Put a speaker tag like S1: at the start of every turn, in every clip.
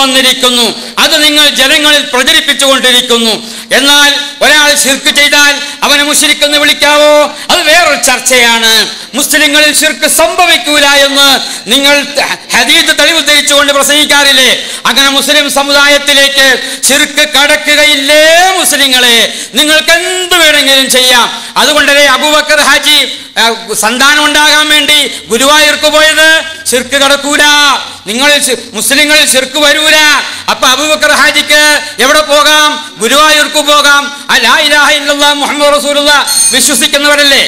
S1: കൊണ്ടുവന്നിരിക്കുന്നു അത് നിങ്ങൾ ജനങ്ങളിൽ പ്രചരിപ്പിച്ചുകൊണ്ടിരിക്കുന്നു എന്നാൽ ഒരാൾ ശിർക്ക് ചെയ്താൽ അവനെ മുസ്ലിക്കെന്ന് വിളിക്കാവോ അത് വേറൊരു ചർച്ചയാണ് മുസ്ലിങ്ങളിൽ ശിർക്ക് സംഭവിക്കൂല എന്ന് നിങ്ങൾ ഹദീദ് തെളിവ് ധരിച്ചുകൊണ്ട് പ്രസംഗിക്കാറില്ലേ അങ്ങനെ മുസ്ലിം സമുദായത്തിലേക്ക് ശിർക്ക് കടക്കുകയില്ലേ മുസ്ലിങ്ങളെ നിങ്ങൾക്ക് എന്ത് വേണമെങ്കിലും ചെയ്യാം അതുകൊണ്ടല്ലേ അബൂബക്കർ ഹാജി ആ, സന്താനം ഉണ്ടാകാൻ വേണ്ടി ഗുരുവായൂർക്ക് പോയത് ശിർക്ക് കടക്കൂല നിങ്ങളിൽ ശി- മുസ്ലിങ്ങളിൽ ശിർക്ക് വരൂല അപ്പൊ അബൂബക്കർ ഹാജിക്ക് എവിടെ പോകാം ഗുരുവായൂർക്ക് പോകാം ആ ലാ ഇലാഹ ഇല്ലല്ലാഹ് മുഹമ്മദ് റസൂലുള്ള വിശ്വസിക്കുന്നവരല്ലേ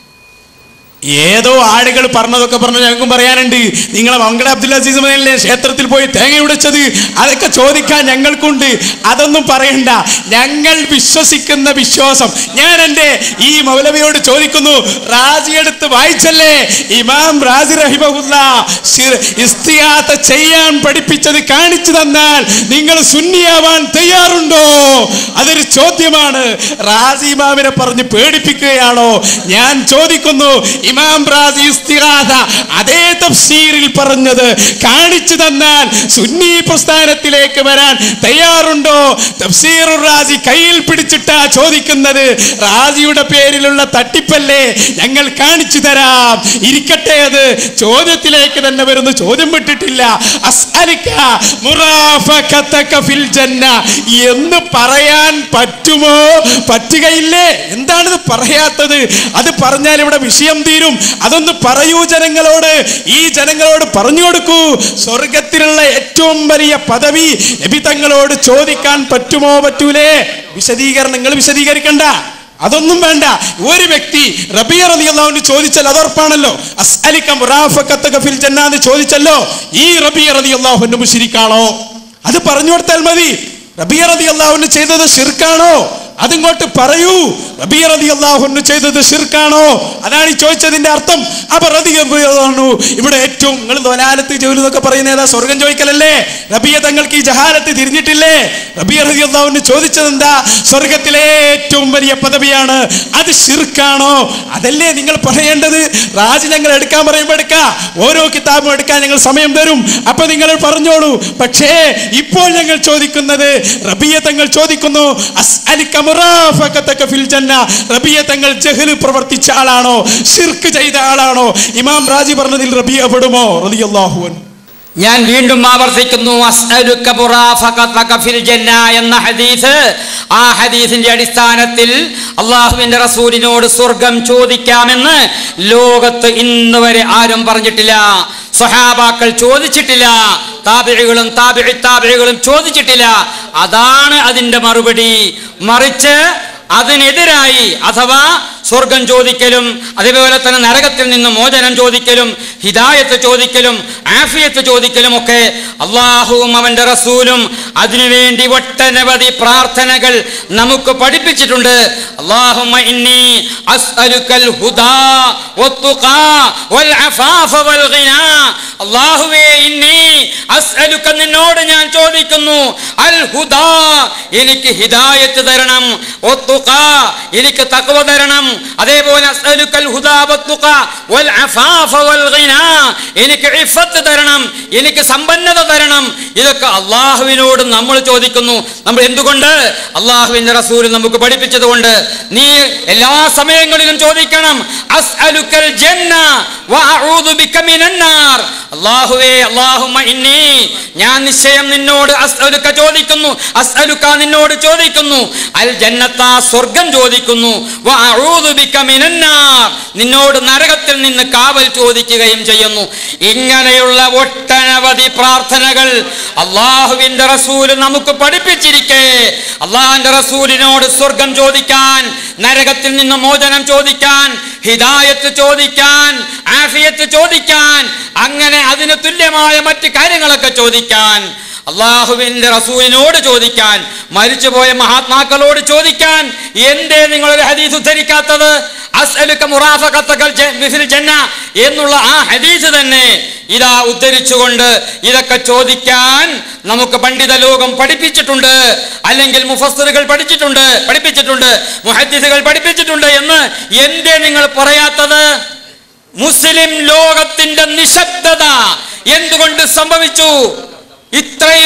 S2: ഏതോ ആളുകൾ പറഞ്ഞതൊക്കെ പറഞ്ഞ് ഞങ്ങൾക്കും പറയാനുണ്ട് നിങ്ങളെ മംഗള അബ്ദുൽ അസീസ് മദനിലെ ക്ഷേത്രത്തിൽ പോയി തേങ്ങ ഉടച്ചത് അതൊക്കെ ചോദിക്കാൻ ഞങ്ങൾക്കുണ്ട് അതൊന്നും പറയണ്ട ഞങ്ങൾ വിശ്വസിക്കുന്ന വിശ്വാസം ഞാൻ എൻ്റെ ഈ മൗലവിയോട് ചോദിക്കുന്നു റാജി എടുത്ത് വായിച്ചല്ലേ ഇമാം റാജി റഹിമഹുല്ല ഇസ്തിയാത്ത ചെയ്യാൻ പഠിപ്പിച്ചത് കാണിച്ചു തന്നാൽ നിങ്ങൾ സുന്നിയാവാൻ തയ്യാറുണ്ടോ അതൊരു ചോദ്യമാണ് റാസി ഇമാമിനെ പറഞ്ഞ് പേടിപ്പിക്കുകയാണോ ഞാൻ ചോദിക്കുന്നു ഇമാം റാസി ഇസ്തിഹാസ അതേ തഫ്സീറിൽ പറഞ്ഞത് കാണിച്ചു തന്നാൽ സുന്നി പ്രസ്ഥാനത്തിലേക്ക് വരാൻ തയ്യാറുണ്ടോ തഫ്സീർ റാസി കയ്യിൽ പിടിച്ചിട്ടാ ചോദിക്കുന്നത് റാസിയുടെ പേരിലുള്ള തട്ടിപ്പല്ലേ ഞങ്ങൾ കാണിച്ചു തരാം ഇരിക്കട്ടെ അത് ചോദ്യത്തിലേക്ക് തന്നെ വരുന്നു ചോദ്യം വിട്ടിട്ടില്ല അസ്അലിക മുറാഫഖതക ഫിൽ ജന്ന എന്ന് പറയാൻ പറ്റുമോ പറ്റുകയില്ലേ എന്താണിത് പറയാത്തത് അത് പറഞ്ഞാൽ ഇവിടെ വിഷയം തീരും അതൊന്ന് പറയൂ ജനങ്ങളോട് ഈ ജനങ്ങളോട് പറഞ്ഞു കൊടുക്കൂ സ്വർഗത്തിലുള്ള ഏറ്റവും വലിയ പദവി നബി തങ്ങളോട് ചോദിക്കാൻ പറ്റുമോ പറ്റൂലേ വിശദീകരണങ്ങൾ വിശദീകരിക്കണ്ട അതൊന്നും വേണ്ട ഒരു വ്യക്തി റബിയ റളിയല്ലാഹുവിന് ചോദിച്ചാൽ അതോർപ്പാണല്ലോ അസ്അലിക മുറാഫഖതക ഫിൽ ജന്ന എന്ന് ചോദിച്ചല്ലോ ഈ റബിയ റളിയല്ലാഹുവിന് മുശ്രിക്കാണോ അത് പറഞ്ഞു കൊടുത്താൽ മതി റബിയ റളിയല്ലാഹുവിന് ചെയ്തത് ഷിർക്കാണോ അതിങ്ങോട്ട് പറയൂ റബിയ റളിയല്ലാഹുവിന് ചെയ്തത് ഷിർക്കാണോ അതാണ് ഈ ചോദിച്ചതിന്റെ അർത്ഥം അപ്പൊ റളിയല്ലാഹു ഇവിടെ ഏറ്റവും നിങ്ങൾ ദൊലാലത്ത് ജോലി എന്നൊക്കെ പറയുന്ന ഏതാ സ്വർഗം ചോദിക്കലല്ലേ റബിയ തങ്ങൾക്ക് ഈ ജഹാലത്ത് തിരിഞ്ഞിട്ടില്ലേ റബിയ റളിയല്ലാഹുവിന് ചോദിച്ചത് എന്താ സ്വർഗത്തിലെ ഏറ്റവും വലിയ പദവിയാണ് അത് ഷിർക്കാണോ അതല്ലേ നിങ്ങൾ പറയേണ്ടത് റാജി ഞങ്ങൾ എടുക്കാൻ പറയുമ്പോൾ എടുക്കാം ഓരോ കിതാബും എടുക്കാൻ ഞങ്ങൾ സമയം തരും അപ്പൊ നിങ്ങൾ പറഞ്ഞോളൂ പക്ഷേ ഇപ്പോൾ ഞങ്ങൾ ചോദിക്കുന്നത് റബിയ തങ്ങൾ ചോദിക്കുന്നു അസ്അലിക മുറാഫഖതക ഫിൽ ജന്ന റബിയ തങ്ങൾ ജഹ്ല് പ്രവർത്തിച്ച ആളാണോ ഷിർക്ക് ചെയ്ത ആളാണോ ഇമാം റാജി പറഞ്ഞതിൽ റബിയ പെടുമോ റളിയല്ലാഹു അൻഹു
S1: ഞാൻ വീണ്ടും ആവർത്തിക്കുന്നു അസ്അലുക മുറാഫഖതക ഫിൽ ജന്ന എന്ന ഹദീസ് ആ ഹദീസിന്റെ അടിസ്ഥാനത്തിൽ അള്ളാഹുവിന്റെ റസൂലിനോട് സ്വർഗം ചോദിക്കാമെന്ന് ലോകത്ത് ഇന്ന് വരെ ആരും പറഞ്ഞിട്ടില്ല സ്വഹാബാക്കൾ ചോദിച്ചിട്ടില്ല താപിഴികളും താപിഴി താപിഴികളും ചോദിച്ചിട്ടില്ല അതാണ് അതിന്റെ മറുപടി മറിച്ച് അതിനെതിരായി അഥവാ സ്വർഗം ചോദിക്കലും അതേപോലെ തന്നെ നരകത്തിൽ നിന്ന് മോചനം ചോദിക്കലും ഹിദായത്ത് ചോദിക്കലും ആഫിയത്ത് ചോദിക്കലും ഒക്കെ അള്ളാഹുവും അവന്റെ റസൂലും അതിനുവേണ്ടി ഒട്ടനവധി പ്രാർത്ഥനകൾ നമുക്ക് പഠിപ്പിച്ചിട്ടുണ്ട് അള്ളാഹുമ്മ ഇന്നി അസ്അലുക്കൽ ഹുദാ വത്തുഖാ വൽ അഫാഫ വൽ ഗിനാ അള്ളാഹുവേ ഇന്നി അസ്അലുക്ക നിന്നോട് ഞാൻ ചോദിക്കുന്നു അൽ ഹുദാ എനിക്ക് ഹിദായത്ത് തരണം വത്തുഖാ എനിക്ക് തഖ്വ തരണം അതേപോലെ അസ്അലുക്കൽ ഹുദാ വത്തുഖാ വൽ അഫാഫ വൽ ഗിനാ എനിക്ക് ഇഫത്ത് തരണം എനിക്ക് സമ്പന്നത തരണം ഇതൊക്കെ അള്ളാഹുവിനോട് നമ്മൾ ചോദിക്കുന്നു നമ്മൾ എന്തുകൊണ്ട് അള്ളാഹുവിന്റെ റസൂൽ നമുക്ക് പഠിപ്പിച്ചത് കൊണ്ട് നീ എല്ലാ സമയങ്ങളിലും ചോദിക്കണം അസ്അലുക്കൽ ജന്ന വഅഊദു ബിക മിനന്നാർ അല്ലാഹുവേ അല്ലാഹുമ്മ ഇന്നി ഞാൻ നിശ്ചയം നിന്നോട് അസ്അലുക ചോദിക്കുന്നു അസ്അലുക നിന്നോട് ചോദിക്കുന്നു അൽ ജന്നത്ത സ്വർഗം ചോദിക്കുന്നു വഅഊദു ബിക മിനന്നാർ നിന്നോട് നരകത്തിൽ നിന്ന് കാവൽ ചോദിക്കുകയും ചെയ്യുന്നു ഇങ്ങനെയുള്ള ഒട്ടനവധി പ്രാർത്ഥനകൾ അള്ളാഹുവിന്റെ റസൂൽ നമുക്ക് പഠിപ്പിച്ചിരിക്കെ അള്ളാഹിന്റെ റസൂലിനോട് സ്വർഗം ചോദിക്കാൻ നരകത്തിൽ നിന്ന് മോചനം ചോദിക്കാൻ ഹിദായത്ത് ചോദിക്കാൻ ആഫിയത്ത് ചോദിക്കാൻ അങ്ങനെ അതിന് തുല്യമായ മറ്റ് കാര്യങ്ങളൊക്കെ ചോദിക്കാൻ അള്ളാഹുവിന്റെ റസൂലിനോട് ചോദിക്കാൻ മരിച്ചുപോയ മഹാത്മാക്കളോട് ചോദിക്കാൻ എന്തേ നിങ്ങളൊരു ഹദീസ് ഉദ്ധരിക്കാത്തത് അസ്അലുക മുറാഫഖത്തകൽ ജ- മിസ്ൽ ജന്ന എന്നുള്ള ആ ഹദീസ് തന്നെ ഇതാ ഉദ്ധരിച്ചുകൊണ്ട് ഇതൊക്കെ ചോദിക്കാൻ നമുക്ക് പണ്ഡിത ലോകം പഠിപ്പിച്ചിട്ടുണ്ട് അല്ലെങ്കിൽ മുഫസ്സറുകൾ പഠിച്ചിട്ടുണ്ട് പഠിപ്പിച്ചിട്ടുണ്ട് മുഹദ്ദിസുകൾ പഠിപ്പിച്ചിട്ടുണ്ട് എന്ന് എന്തേ നിങ്ങൾ പറയാത്തത് മുസ്ലിം ലോകത്തിന്റെ നിശബ്ദത എന്തുകൊണ്ട് സംഭവിച്ചു ഇത്രയും വലിയ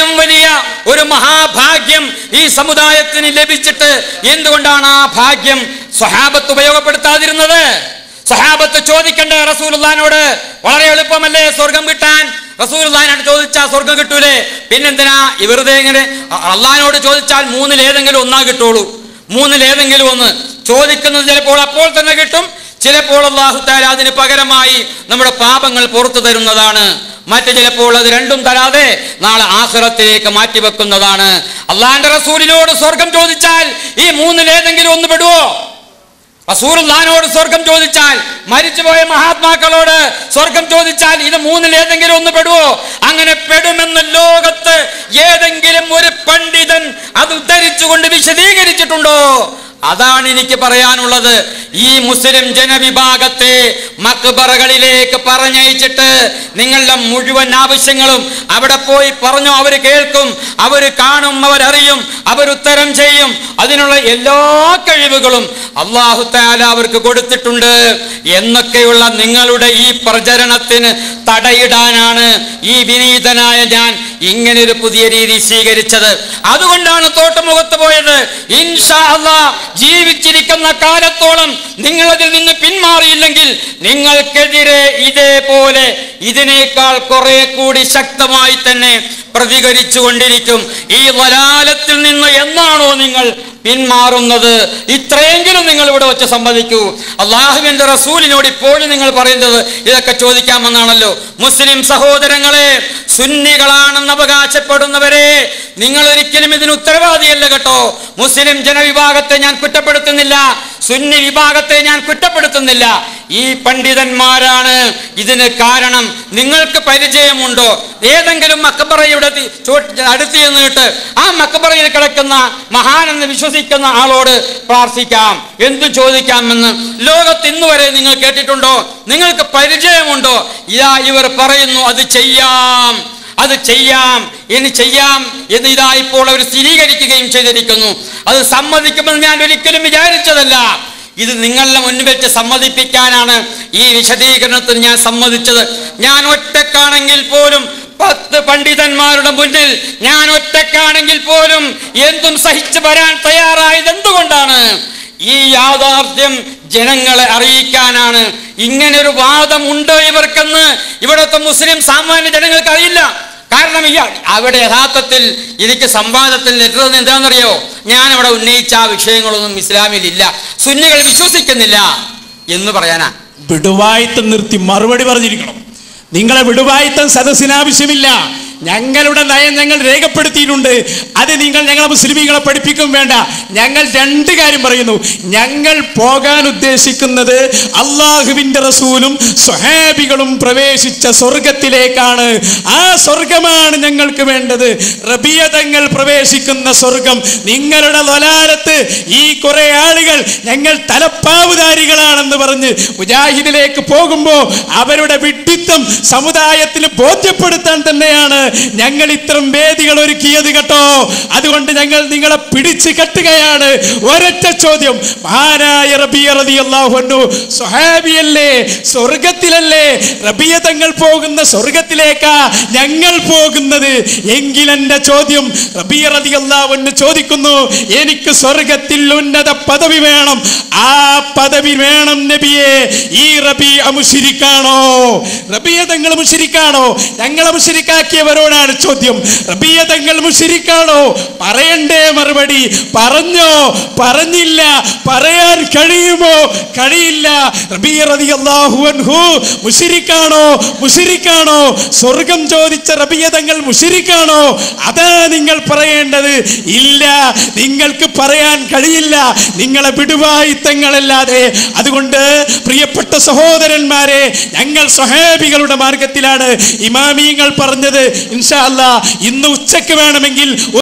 S1: ഒരു മഹാഭാഗ്യം ഈ സമുദായത്തിന് ലഭിച്ചിട്ട് എന്തുകൊണ്ടാണ് ആ ഭാഗ്യം സ്വഹാബത്ത് ഉപയോഗപ്പെടുത്താതിരുന്നത് സ്വഹാബത്ത് ചോദിക്കണ്ടേ റസൂലുള്ളാനോട് വളരെ എളുപ്പമല്ലേ സ്വർഗം കിട്ടാൻ റസൂലുള്ളാനോട് ചോദിച്ചാൽ സ്വർഗം കിട്ടൂലേ പിന്നെന്തിനാ ഈ വെറുതെ ഇങ്ങനെ അ- അള്ളാഹിനോട് ചോദിച്ചാൽ മൂന്നിൽ ഏതെങ്കിലും ഒന്നാ കിട്ടുള്ളൂ മൂന്നിൽ ഏതെങ്കിലും ഒന്ന് ചോദിക്കുന്നത് ചിലപ്പോൾ അപ്പോൾ തന്നെ കിട്ടും ചിലപ്പോൾ അള്ളാഹു താല അതിന് പകരമായി നമ്മുടെ പാപങ്ങൾ പുറത്തു തരുന്നതാണ് മറ്റു ചിലപ്പോൾ അത് രണ്ടും തരാതെ നാളെ ആഹ്റത്തിലേക്ക് മാറ്റിവെക്കുന്നതാണ് അള്ളാന്റെ റസൂലിനോട് സ്വർഗം ചോദിച്ചാൽ ഈ മൂന്നിൽ ഏതെങ്കിലും ഒന്ന് പെടുവോ റസൂലുള്ളാഹിനോട് സ്വർഗം ചോദിച്ചാൽ മരിച്ചുപോയ മഹാത്മാക്കളോട് സ്വർഗം ചോദിച്ചാൽ ഇത് മൂന്നിൽ ഏതെങ്കിലും ഒന്ന് പെടുവോ അങ്ങനെ പെടുമെന്ന് ലോകത്ത് ഏതെങ്കിലും ഒരു പണ്ഡിതൻ അത് ഉദ്ധരിച്ചുകൊണ്ട് വിശദീകരിച്ചിട്ടുണ്ടോ അതാണ് എനിക്ക് പറയാനുള്ളത് ഈ മുസ്ലിം ജനവിഭാഗത്തെ മക്ബറകളിലേക്ക് പറഞ്ഞയച്ചിട്ട് നിങ്ങളുടെ മുഴുവൻ ആവശ്യങ്ങളും അവിടെ പോയി പറഞ്ഞു അവർ കേൾക്കും അവർ കാണും അവരറിയും അവരുത്തരം ചെയ്യും അതിനുള്ള എല്ലാ കഴിവുകളും അള്ളാഹു താല അവർക്ക് കൊടുത്തിട്ടുണ്ട് എന്നൊക്കെയുള്ള നിങ്ങളുടെ ഈ പ്രചരണത്തിന് തടയിടാനാണ് ഈ വിനീതനായ ഞാൻ ഇങ്ങനെ ഒരു പുതിയ രീതി സ്വീകരിച്ചത് അതുകൊണ്ടാണ് തോട്ടുമുഖത്ത് പോയത് ഇൻഷാ അള്ളാ ജീവിച്ചിരിക്കുന്ന കാലത്തോളം നിങ്ങളതിൽ നിന്ന് പിന്മാറിയില്ലെങ്കിൽ നിങ്ങൾക്കെതിരെ ഇതേപോലെ ഇതിനേക്കാൾ കുറെ കൂടി ശക്തമായി തന്നെ പ്രതികരിച്ചു കൊണ്ടിരിക്കും ഈ വലാലത്തിൽ നിന്ന് എന്നാണോ നിങ്ങൾ പിന്മാറുന്നത് ഇത്രയെങ്കിലും നിങ്ങൾ ഇവിടെ വെച്ച് സമ്മതിക്കൂ അള്ളാഹുവിന്റെ റസൂലിനോട് ഇപ്പോഴും നിങ്ങൾ പറയുന്നത് ഇതൊക്കെ ചോദിക്കാമെന്നാണല്ലോ മുസ്ലിം സഹോദരങ്ങളെ സുന്നികളാണെന്ന് അവകാശപ്പെടുന്നവരെ നിങ്ങൾ ഒരിക്കലും ഇതിന് ഉത്തരവാദിയല്ല കേട്ടോ മുസ്ലിം ജനവിഭാഗത്തെ ഞാൻ കുറ്റപ്പെടുത്തുന്നില്ല സുന്നി വിഭാഗത്തെ ഞാൻ കുറ്റപ്പെടുത്തുന്നില്ല ഈ പണ്ഡിതന്മാരാണ് ഇതിന് കാരണം നിങ്ങൾക്ക് പരിചയമുണ്ടോ ഏതെങ്കിലും മക്കബറയുടെ തി- ചോ- അടുത്ത് ചെന്നിട്ട് ആ മക്കബറയിൽ കിടക്കുന്ന മഹാനെന്ന് വിശ്വസിക്കുന്ന ആളോട് പ്രാർത്ഥിക്കാം എന്തു ചോദിക്കാമെന്ന് ലോകത്ത് ഇന്ന് വരെ നിങ്ങൾ കേട്ടിട്ടുണ്ടോ നിങ്ങൾക്ക് പരിചയമുണ്ടോ ഇതാ ഇവർ പറയുന്നു അത് ചെയ്യാം അത് ചെയ്യാം ഇനി ചെയ്യാം എന്ന് ഇതാ ഇപ്പോൾ അവർ സ്ഥിരീകരിക്കുകയും ചെയ്തിരിക്കുന്നു അത് സമ്മതിക്കുമെന്ന് ഞാൻ ഒരിക്കലും വിചാരിച്ചതല്ല ഇത് നിങ്ങളുടെ മുന്നിൽ വെച്ച് സമ്മതിപ്പിക്കാനാണ് ഈ വിശദീകരണത്തിന് ഞാൻ സമ്മതിച്ചത് ഞാൻ ഒറ്റക്കാണെങ്കിൽ പോലും പത്ത് പണ്ഡിതന്മാരുടെ മുന്നിൽ ഞാൻ ഒറ്റക്കാണെങ്കിൽ പോലും എന്തും സഹിച്ചു വരാൻ തയ്യാറായത് എന്തുകൊണ്ടാണ് ഈ യാഥാർത്ഥ്യം ജനങ്ങളെ അറിയിക്കാനാണ് ഇങ്ങനെ ഒരു വാദം ഉണ്ടോ ഇവർക്കെന്ന് ഇവിടുത്തെ മുസ്ലിം സാമാന്യ ജനങ്ങൾക്ക് അറിയില്ല കാരണം ഈ അവിടെ യഥാർത്ഥത്തിൽ എനിക്ക് സംവാദത്തിൽ ലെറ്റർ എന്താണെന്നറിയോ ഞാൻ അവിടെ ഉന്നയിച്ച ആ വിഷയങ്ങളൊന്നും ഇസ്ലാമിൽ ഇല്ല സുന്നികൾ വിശ്വസിക്കുന്നില്ല എന്ന് പറയാനാ
S2: വിടുവായിത്തം നിർത്തി മറുപടി പറഞ്ഞിരിക്കണം നിങ്ങളെ വിടുവായിത്തം സദസ്സിന് ആവശ്യമില്ല ഞങ്ങളുടെ നയം ഞങ്ങൾ രേഖപ്പെടുത്തിയിട്ടുണ്ട് അത് നിങ്ങൾ ഞങ്ങളെ മുസ്ലിമീങ്ങളെ പഠിപ്പിക്കും വേണ്ട ഞങ്ങൾ രണ്ട് കാര്യം പറയുന്നു ഞങ്ങൾ പോകാൻ ഉദ്ദേശിക്കുന്നത് അള്ളാഹുവിന്റെ റസൂലും സ്വഹാബികളും പ്രവേശിച്ച സ്വർഗത്തിലേക്കാണ് ആ സ്വർഗമാണ് ഞങ്ങൾക്ക് വേണ്ടത് റബിയ തങ്ങൾ പ്രവേശിക്കുന്ന സ്വർഗം നിങ്ങളുടെ ലൊലാലത്ത് ഈ കുറെ ആളുകൾ ഞങ്ങൾ തലപ്പാവുധാരികളാണെന്ന് പറഞ്ഞ് മുജാഹിദിലേക്ക് പോകുമ്പോൾ അവരുടെ വിഡ്ഢിത്തം സമുദായത്തിന് ബോധ്യപ്പെടുത്താൻ തന്നെയാണ് ഞങ്ങൾ ഇത്തരം വേദികൾ ഒരുക്കിയത് കേട്ടോ അതുകൊണ്ട് ഞങ്ങൾ നിങ്ങളെ പിടിച്ചു കെട്ടുകയാണ് ഒരൊറ്റ ചോദ്യം മഹാനായ റബിയ റളിയല്ലാഹു അൻഹു സ്വഹാബിയല്ലേ സ്വർഗത്തിലല്ലേ റബിയ തങ്ങൾ പോകുന്ന സ്വർഗത്തിലേക്കാ ഞങ്ങൾ പോകുന്നത് എങ്കിൽ എന്റെ ചോദ്യം റബിയ റളിയല്ലാഹു അൻഹു ചോദിക്കുന്നു എനിക്ക് സ്വർഗത്തിൽ ഉന്നത പദവി വേണം ആ പദവി വേണം നബിയെ ഈ റബി മുഷിരിക്കാണോ റബിയ തങ്ങൾ മുഷിരിക്കാണോ ഞങ്ങളെ മുഷിരിക്കാക്കിയവരോടാണ് ചോദ്യം റബിയ തങ്ങൾ മുഷിരിക്കാണോ പറയണ്ടേ മറുപടി പറഞ്ഞോ പറഞ്ഞില്ല പറയാൻ കഴിയുമോ കഴിയില്ല റബിയ റളിയല്ലാഹു അൻഹു മുഷിരിക്കാണോ മുഷിരിക്കാണോ സ്വർഗം ചോദിച്ച റബിയ തങ്ങൾ മുഷിരിക്കാണോ അതാ നിങ്ങൾ പറയേണ്ടത് ഇല്ല നിങ്ങൾക്ക് പറയാൻ കഴിയില്ല നിങ്ങളെ വിടുവായിത്തങ്ങളല്ലാതെ അതുകൊണ്ട് പ്രിയപ്പെട്ട സഹോദരന്മാരെ ഞങ്ങൾ സ്വഹാബികളുടെ മാർഗത്തിലാണ് ഇമാമിയങ്ങൾ പറഞ്ഞത് ഇൻഷാ അല്ലാ ഇന്ന് ഉച്ചക്ക് വേണമെങ്കിൽ